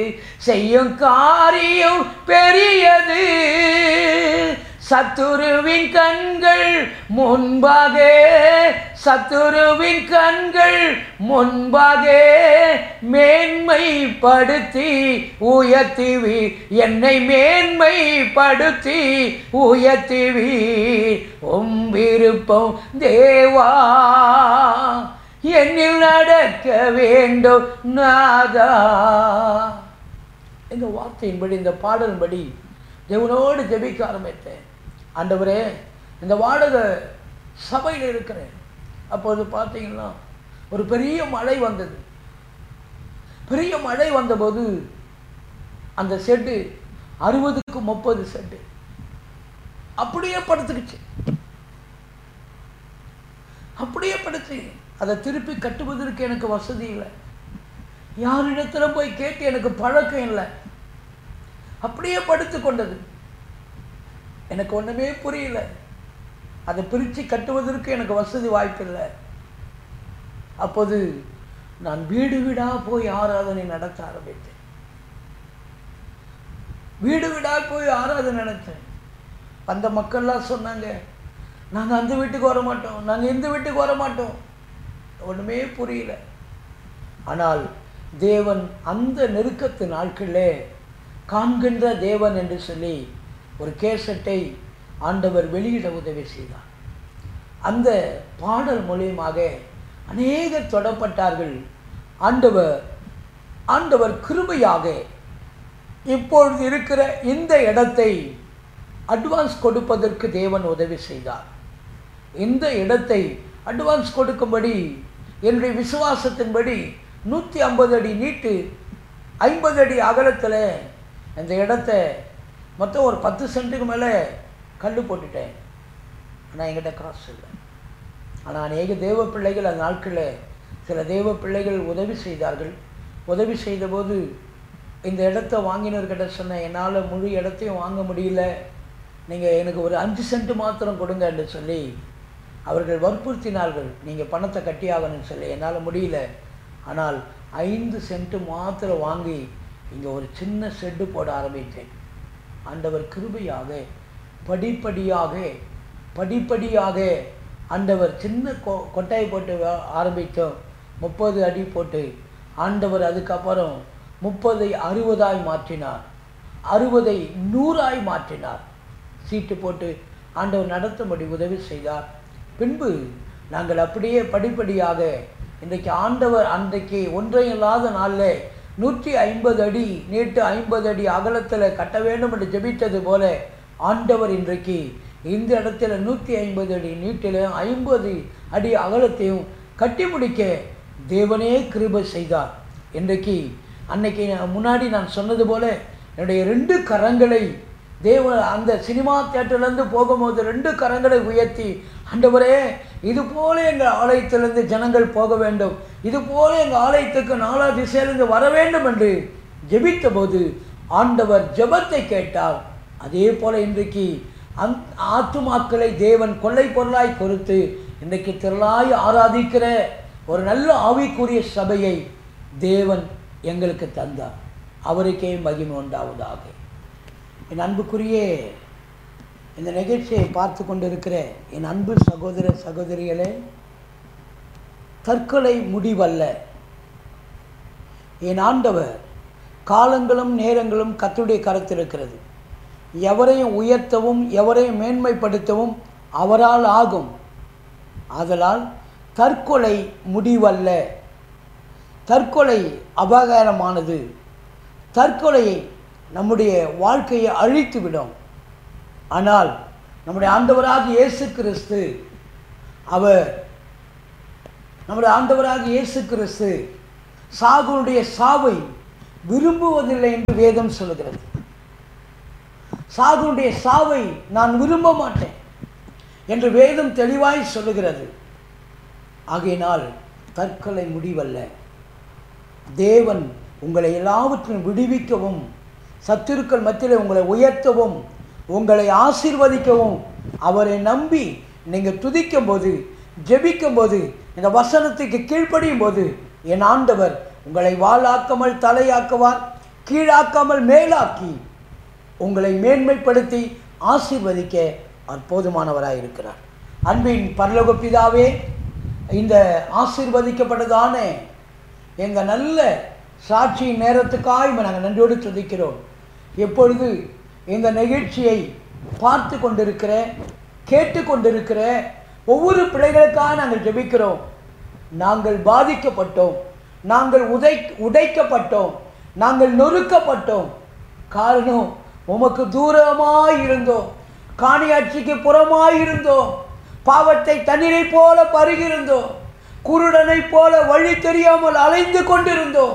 செய்யும் காரியம் பெரியது சத்துருவின் கண்கள் முன்பாக சத்துருவின் கண்கள் முன்பாக மேன்மைப்படுத்தி உயர்த்திவி என்னை மேன்மைப்படுத்தி உயர்த்திவி உம் விருப்பம் தேவா என்னில் நடக்க வேண்டும் நாதா இந்த வார்த்தையின்படி இந்த பாடலின்படி தேவனோடு ஜெபிக்க ஆரம்பித்தேன் ஆண்டவரே இந்த வாடக சபையில் இருக்கிறேன் அப்போது பார்த்தீங்கன்னா ஒரு பெரிய மழை வந்தது பெரிய மழை வந்தபோது அந்த செட்டு அறுபதுக்கு முப்பது செட்டு அப்படியே படுத்துக்கிச்சு அப்படியே படுத்து அதை திருப்பி கட்டுவதற்கு எனக்கு வசதி இல்லை யாரிடத்துல போய் கேட்டு எனக்கு பழக்கம் இல்லை அப்படியே படுத்து கொண்டது எனக்கு ஒன்றுமே புரியல அதை பிரித்து கட்டுவதற்கு எனக்கு வசதி வாய்ப்பில்லை அப்போது நான் வீடு வீடாக போய் ஆராதனை நடத்த ஆரம்பித்தேன் வீடு வீடாக போய் ஆராதனை நடத்தேன் அந்த மக்கள்லாம் சொன்னாங்க நாங்கள் அந்த வீட்டுக்கு வர மாட்டோம் நாங்கள் இந்த வீட்டுக்கு வர மாட்டோம் ஒன்றுமே புரியல ஆனால் தேவன் அந்த நெருக்கத்து நாட்களிலே காண்கின்ற தேவன் என்று சொல்லி ஒரு கேசட்டை ஆண்டவர் வெளியிட உதவி செய்தார் அந்த பாடல் மூலியமாக அநேகர் தொடப்பட்டார்கள் ஆண்டவர் ஆண்டவர் கிருபையாக இப்பொழுது இருக்கிற இந்த இடத்தை அட்வான்ஸ் கொடுப்பதற்கு தேவன் உதவி செய்தார் இந்த இடத்தை அட்வான்ஸ் கொடுக்கும்படி என்னுடைய விசுவாசத்தின்படி நூற்றி ஐம்பது அடி நீட்டு ஐம்பது அடி அகலத்தில் இந்த இடத்த மொத்தம் ஒரு பத்து சென்ட்டுக்கு மேலே கல் போட்டுட்டேன் ஆனால் என்கிட்ட காசு இல்லை ஆனால் அநேக தேவ பிள்ளைகள் அந்த நாட்களில் சில தேவ பிள்ளைகள் உதவி செய்தார்கள் உதவி செய்தபோது இந்த இடத்த வாங்கினவர்கிட்ட சொன்னேன் என்னால் முழு இடத்தையும் வாங்க முடியல நீங்கள் எனக்கு ஒரு அஞ்சு சென்ட் மாத்திரம் கொடுங்க என்று சொல்லி அவர்கள் வற்புறுத்தினார்கள் நீங்கள் பணத்தை கட்டியாகணும்னு சொல்லி என்னால் முடியல ஆனால் ஐந்து சென்ட் மாத்திரம் வாங்கி இங்கே ஒரு சின்ன ஷெட்டு போட ஆரம்பித்தேன் ஆண்டவர் கிருபையாக படிப்படியாக படிப்படியாக ஆண்டவர் சின்ன கொ கொட்டாய் போட்டு வ- ஆரம்பித்தோம் முப்பது அடி போட்டு ஆண்டவர் அதுக்கப்புறம் முப்பதை அறுபதாய் மாற்றினார் அறுபதை நூறாய் மாற்றினார் சீட்டு போட்டு ஆண்டவர் நடத்தும்படி உதவி செய்தார் பின்பு நாங்கள் அப்படியே படிப்படியாக இன்றைக்கு ஆண்டவர் அன்றைக்கு ஒன்றையும் இல்லாத நாளில் நூற்றி ஐம்பது அடி நீட்டு ஐம்பது அடி அகலத்தில் கட்ட வேண்டும் என்று ஜெபித்தது போல ஆண்டவர் இன்றைக்கு இந்த இடத்துல நூற்றி ஐம்பது அடி நீட்டிலும் ஐம்பது அடி அகலத்தையும் கட்டி முடிக்க தேவனே கிருபை செய்தார் இன்றைக்கு அன்னைக்கு நான் முன்னாடி நான் சொன்னது போல என்னுடைய ரெண்டு கரங்களை தேவ அந்த சினிமா தேட்டர்லேருந்து போகும்போது ரெண்டு கரங்களை உயர்த்தி ஆண்டவரே இது போல எங்கள் ஆலயத்திலிருந்து ஜனங்கள் போக வேண்டும் இது போல எங்கள் ஆலயத்துக்கு நாலா திசையிலிருந்து வர வேண்டும் என்று ஜெபித்த போது ஆண்டவர் ஜெபத்தை கேட்டார் அதே போல இன்றைக்கு அந் ஆத்துமாக்களை தேவன் கொள்ளை பொருளாய் கொடுத்து இன்றைக்கு திரளாய் ஆராதிக்கிற ஒரு நல்ல ஆவிக்குரிய சபையை தேவன் எங்களுக்கு தந்தார் அவருக்கே மகிமை உண்டாவதாக என் அன்புக்குரிய இந்த நிகழ்ச்சியை பார்த்து கொண்டிருக்கிற என் அன்பு சகோதர சகோதரிகளே தற்கொலை முடிவல்ல என் ஆண்டவர் காலங்களும் நேரங்களும் கர்த்தருடைய கருத்தில் இருக்கிறது எவரையும் உயர்த்தவும் எவரையும் மேன்மைப்படுத்தவும் அவரால் ஆகும் ஆதலால் தற்கொலை முடிவல்ல தற்கொலை அபாகாரமானது தற்கொலையை நம்முடைய வாழ்க்கையை அழித்துவிடும் ஆனால் நம்முடைய ஆண்டவராக இயேசு கிறிஸ்து அவர் நம்முடைய ஆண்டவராக இயேசு கிறிஸ்து சாகுனுடைய சாவை விரும்புவதில்லை என்று வேதம் சொல்லுகிறது சாகுனுடைய சாவை நான் விரும்ப மாட்டேன் என்று வேதம் தெளிவாய் சொல்லுகிறது ஆகையினால் தற்கொலை முடிவல்ல தேவன் உங்களை எல்லாவற்றையும் விடுவிக்கவும் சத்துருக்கள் மத்தியில் உங்களை உயர்த்தவும் உங்களை ஆசீர்வதிக்கவும் அவரை நம்பி நீங்கள் துதிக்கும் போது ஜெபிக்கும் போது இந்த வசனத்துக்கு கீழ்ப்படியும் போது என் ஆண்டவர் உங்களை வாளாக்காமல் தலையாக்குவார் கீழாக்காமல் மேலாக்கி உங்களை மேன்மைப்படுத்தி ஆசீர்வதிக்க அவர் போதுமானவராய் இருக்கிறார் அன்பின் பரலோக பிதாவே இந்த ஆசீர்வதிக்கப்பட்டதான எங்கள் நல்ல சாட்சியின் நேரத்துக்காக நாங்கள் நன்றியோடு துதிக்கிறோம் எப்பொழுது இந்த நிகழ்ச்சியை பார்த்து கொண்டிருக்கிற கேட்டு கொண்டிருக்கிற ஒவ்வொரு பிள்ளைகளுக்காக நாங்கள் ஜெபிக்கிறோம் நாங்கள் பாதிக்கப்பட்டோம் நாங்கள் உதை உடைக்கப்பட்டோம் நாங்கள் நொறுக்கப்பட்டோம் காரணம் உமக்கு தூரமாய் இருந்தோம் காணியாட்சிக்கு புறமாய் இருந்தோம் பாவத்தை தண்ணீரை போல பருகிருந்தோம் குருடனை போல வழி தெரியாமல் அலைந்து கொண்டிருந்தோம்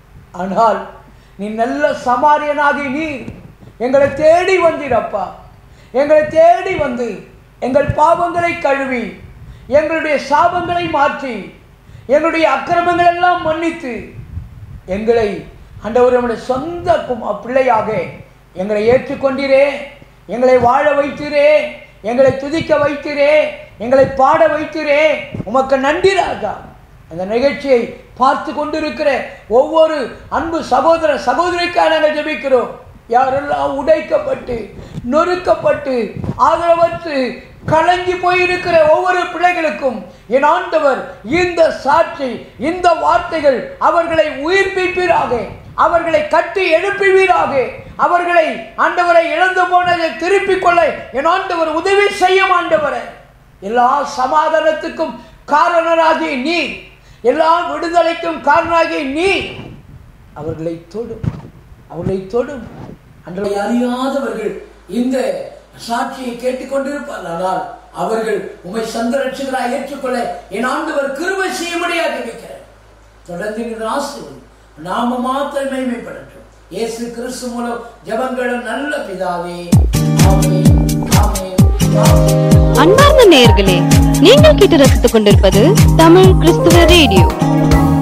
ஆனால் நீ நல்ல சமாரியனாகி நீர் எங்களை தேடி வந்தீரப்பா எங்களை தேடி வந்து எங்கள் பாவங்களை கழுவி எங்களுடைய சாபங்களை மாற்றி எங்களுடைய அக்கிரமங்கள் எல்லாம் மன்னித்து எங்களை ஆண்டவர் நம்முடைய சொந்த கும்- பிள்ளையாக எங்களை ஏற்றுக்கொண்டீரே எங்களை வாழ வைத்தீரே எங்களை துதிக்க வைத்தீரே எங்களை பாட வைத்தீரே உமக்கு நன்றி ராஜா அந்த நிகழ்ச்சியை பார்த்து கொண்டிருக்கிற ஒவ்வொரு அன்பு சகோதர சகோதரிக்காக நாங்கள் ஜெபிக்கிறோம் யாரெல்லாம் உடைக்கப்பட்டு நொறுக்கப்பட்டு ஆதரவற்று கலங்கி போயிருக்கிற ஒவ்வொரு பிள்ளைகளுக்கும் என் ஆண்டவர் இந்த சாட்சி இந்த வார்த்தைகள் அவர்களை உயிர்ப்பிப்பீராக அவர்களை கட்டி எழுப்புவீராக அவர்களை ஆண்டவரை இழந்து போனதை திருப்பிக் கொள்ள என் ஆண்டவர் உதவி செய்யும் ஆண்டவரை எல்லா சமாதானத்துக்கும் காரணராகிய நீ எல்லா விடுதலைக்கும் காரணராகிய நீ அவர்களை தொடும் அவர்களை தொடும் அன்றை அறியாதவர்கள் இந்த சாட்சியை கேட்டுக்கொண்டிருப்பார்கள் அவர்கள் உமை சந்திரட்சகராய் ஏற்றுக்கொள்ள என் ஆண்டவர் கிருபை செய்யும்படியாக வைக்கிறேன் தொடர்ந்து இந்த ஆசிரியர் நாம மாத்திரம் மேன்மைப்படட்டும் இயேசு கிறிஸ்து மூலம் ஜெபங்களும் நல்ல பிதாவே ஆமென் ஆமென் ஆமென் அன்பார்ந்த நேயர்களே நீங்கள் கேட்டு ரசித்துக் கொண்டிருப்பது தமிழ் கிறிஸ்துவ ரேடியோ